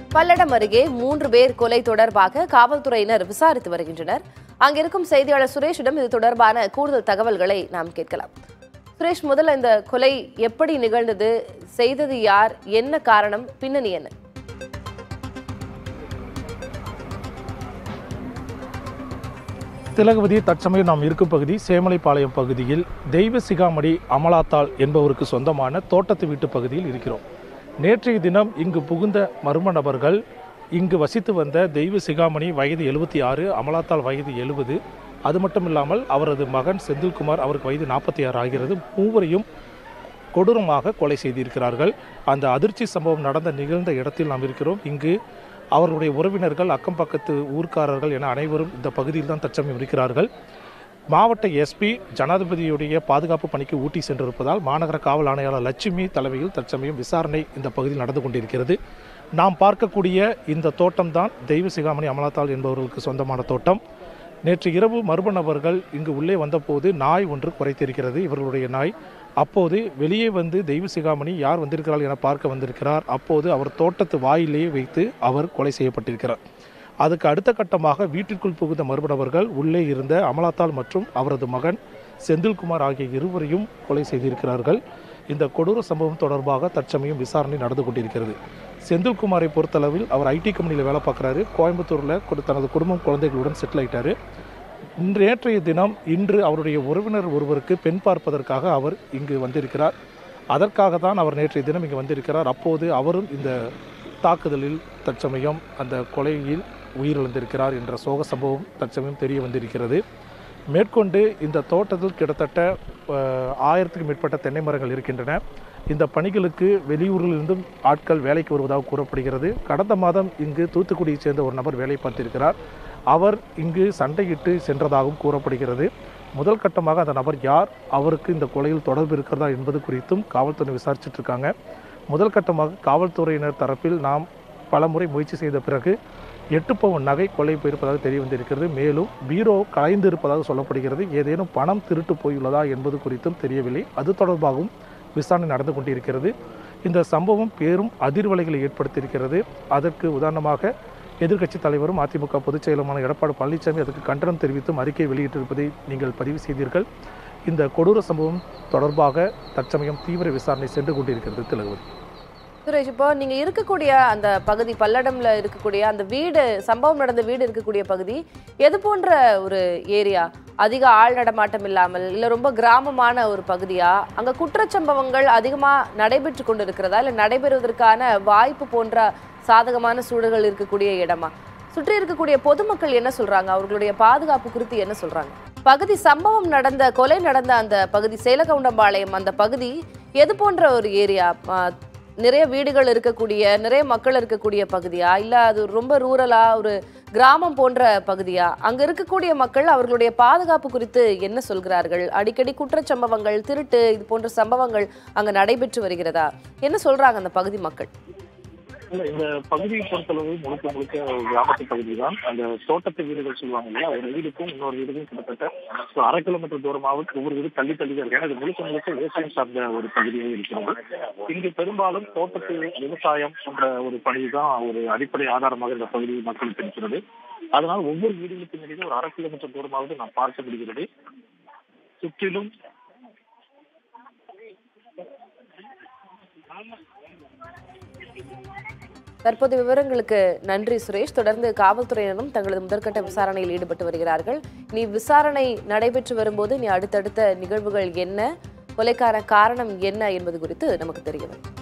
பல்லடம் அருகே மூன்று பேர் கொலை தொடர்பாக காவல்துறையினர் விசாரித்து வருகின்றனர் அங்கிருக்கும் செய்தியாளர் சுரேஷிடம் இது தொடர்பான கூடுதல் தகவல்களை நாம் கேட்கலாம் சுரேஷ் முதல்ல இந்த கொலை எப்படி நிகழ்ந்தது செய்தது யார் என்ன காரணம் பின்னணி என்ன திலகவதி தற்சமயம் நாம் இருக்கும் பகுதி சேமலைப்பாளையம் பகுதியில் தெய்வ சிகாமணி அமலாத்தாள் என்பவருக்கு சொந்தமான தோட்டத்து வீட்டு பகுதியில் இருக்கிறோம் நேற்றைய தினம் இங்கு புகுந்த மர்ம நபர்கள் இங்கு வசித்து வந்த தெய்வ சிகாமணி வயது எழுபத்தி ஆறு அமலாத்தாள் வயது எழுபது அது மட்டும் இல்லாமல் அவரது மகன் செந்தில்குமார் அவருக்கு வயது நாற்பத்தி ஆறு ஆகிறது மூவரையும் கொடூரமாக கொலை செய்திருக்கிறார்கள் அந்த அதிர்ச்சி சம்பவம் நடந்த நிகழ்ந்த இடத்தில் நாம் இருக்கிறோம் இங்கு அவர்களுடைய உறவினர்கள் அக்கம் பக்கத்து ஊர்க்காரர்கள் என அனைவரும் இந்த பகுதியில் தான் தற்சமயம் இருக்கிறார்கள் மாவட்ட எஸ்பி ஜனாதிபதியுடைய பாதுகாப்பு பணிக்கு ஊட்டி சென்றிருப்பதால் மாநகர காவல் ஆணையாளர் லட்சுமி தலைமையில் தற்சமயம் விசாரணை இந்த பகுதியில் நடந்து கொண்டிருக்கிறது நாம் பார்க்கக்கூடிய இந்த தோட்டம்தான் தெய்வ சிகாமணி அமலாத்தாள் என்பவர்களுக்கு சொந்தமான தோட்டம் நேற்று இரவு மர்ம நபர்கள் இங்கு உள்ளே வந்தபோது நாய் ஒன்று குறைத்திருக்கிறது இவர்களுடைய நாய் அப்போது வெளியே வந்து தெய்வ சிகாமணி யார் வந்திருக்கிறாள் என பார்க்க வந்திருக்கிறார் அப்போது அவர் தோட்டத்து வாயிலேயே வைத்து அவர் கொலை செய்யப்பட்டிருக்கிறார் அதுக்கு அடுத்த கட்டமாக வீட்டிற்குள் புகுந்த மர்ம நபர்கள் உள்ளே இருந்த அமலாத்தாள் மற்றும் அவரது மகன் செந்தில்குமார் ஆகிய இருவரையும் கொலை செய்திருக்கிறார்கள் இந்த கொடூர சம்பவம் தொடர்பாக தற்சமயம் விசாரணை நடந்து கொண்டிருக்கிறது செந்தில்குமாரை பொறுத்தளவில் அவர் ஐடி கம்பெனியில் வேலை பார்க்குறாரு கோயம்புத்தூரில் தனது குடும்பம் குழந்தைகளுடன் செட்டில் ஆயிட்டாரு நேற்றைய தினம் இன்று அவருடைய உறவினர் ஒருவருக்கு பெண் பார்ப்பதற்காக அவர் இங்கு வந்திருக்கிறார் அதற்காக தான் அவர் நேற்றைய தினம் இங்கு வந்திருக்கிறார் அப்போது அவரும் இந்த தாக்குதலில் தற்சமயம் அந்த கொலையில் உயிரிழந்திருக்கிறார் என்ற சோக சம்பவம் தற்சமயம் தெரிய வந்திருக்கிறது மேற்கொண்டு இந்த தோட்டத்தில் கிட்டத்தட்ட அஹ், ஆயிரத்துக்கும் மேற்பட்ட தென்னை மரங்கள் இருக்கின்றன இந்த பணிகளுக்கு வெளியூரிலிருந்தும் ஆட்கள் வேலைக்கு வருவதாக கூறப்படுகிறது கடந்த மாதம் இங்கு தூத்துக்குடியைச் சேர்ந்த ஒரு நபர் வேலை பார்த்திருக்கிறார் அவர் இங்கு சண்டையிட்டு சென்றதாகவும் கூறப்படுகிறது முதல் கட்டமாக அந்த நபர் யார் அவருக்கு இந்த கொலையில் தொடர்பு இருக்கிறதா என்பது குறித்தும் காவல்துறை விசாரிச்சுட்டு இருக்காங்க முதல் கட்டமாக காவல்துறையினர் தரப்பில் நாம் பலமுறை முயற்சி செய்த பிறகு எட்டு பவுன் நகை கொலை போயிருப்பதாக தெரிய வந்திருக்கிறது மேலும் பீரோ கலைந்து இருப்பதாக சொல்லப்படுகிறது ஏதேனும் பணம் திருட்டு போயுள்ளதா என்பது குறித்தும் தெரியவில்லை அது தொடர்பாகவும் விசாரணை நடந்து கொண்டிருக்கிறது இந்த சம்பவம் பெரும் அதிர்வலைகளை ஏற்படுத்தியிருக்கிறது அதற்கு உதாரணமாக எதிர்க்கட்சி தலைவரும் அதிமுக பொதுச் செயலருமான எடப்பாடி பழனிசாமி அதுக்கு கண்டனம் தெரிவித்தும் அறிக்கை வெளியிட்டிருப்பதை நீங்கள் பதிவு செய்தீர்கள் இந்த கொடூர சம்பவம் தொடர்பாக தற்சமயம் தீவிர விசாரணை சென்று கொண்டிருக்கிறது திலகவதி சுரேஷ் இப்போ நீங்க இருக்கக்கூடிய அந்த பகுதி பல்லடம்ல இருக்கக்கூடிய அந்த வீடு சம்பவம் நடந்த வீடு இருக்கக்கூடிய பகுதி எது போன்ற ஒரு ஏரியா அதிக ஆள் நடமாட்டம் இல்லாமல் இல்ல ரொம்ப கிராமமான ஒரு பகுதியா அங்க குற்றச்சம்பவங்கள் அதிகமா நடைபெற்று கொண்டு இருக்கிறதா இல்ல நடைபெறுவதற்கான வாய்ப்பு போன்ற சாதகமான சூழல்கள் இருக்கக்கூடிய இடமா சுற்றி இருக்கக்கூடிய பொதுமக்கள் என்ன சொல்றாங்க அவர்களுடைய பாதுகாப்பு குறித்து என்ன சொல்றாங்க பகுதி சம்பவம் நடந்த கொலை நடந்த அந்த பகுதி சேலகவுண்டம்பாளையம் அந்த பகுதி எது போன்ற ஒரு ஏரியா நிறைய வீடுகள் இருக்கக்கூடிய நிறைய மக்கள் இருக்கக்கூடிய பகுதியா இல்ல அது ரொம்ப ரூரலா ஒரு கிராமம் போன்ற பகுதியா அங்க இருக்கக்கூடிய மக்கள் அவர்களுடைய பாதுகாப்பு குறித்து என்ன சொல்கிறார்கள் அடிக்கடி குற்றச்சம்பவங்கள் திருட்டு இது போன்ற சம்பவங்கள் அங்க நடைபெற்று வருகிறதா என்ன சொல்றாங்க அந்த பகுதி மக்கள் இல்ல இந்த பகுதியை பொறுத்தளவு முழுக்க முழுக்க ஒரு கிராமத்து பகுதி தான் அந்த தோட்டத்து வீடுகள் சொல்லுவாங்க இல்லையா ஒரு வீடுக்கும் இன்னொரு வீடுக்கும் கிட்டத்தட்ட ஒரு அரை கிலோமீட்டர் தூரமாவது ஒவ்வொரு வீடு தள்ளி தள்ளி தான் இருக்கு ஏன்னா இது முழுக்க முழுக்க விவசாயம் சார்ந்த ஒரு பகுதியாக இருக்கிறது இங்கு பெரும்பாலும் தோட்டத்து விவசாயம் என்ற ஒரு பணி தான் ஒரு அடிப்படை ஆதாரமாக இந்த பகுதி மக்களுக்கு இருக்கிறது அதனால ஒவ்வொரு வீடுகளுக்கும் இடையே ஒரு அரை கிலோமீட்டர் தூரமாவது நாம் பார்க்க முடிகிறது சுற்றிலும் தற்போது விவரங்களுக்கு நன்றி சுரேஷ் தொடர்ந்து காவல்துறையினரும் தங்களது முதற்கட்ட விசாரணையில் ஈடுபட்டு வருகிறார்கள் நீ விசாரணை நடைபெற்று வரும்போது நீ அடுத்தடுத்த நிகழ்வுகள் என்ன கொலைக்கான காரணம் என்ன என்பது குறித்து நமக்கு தெரிய வரும்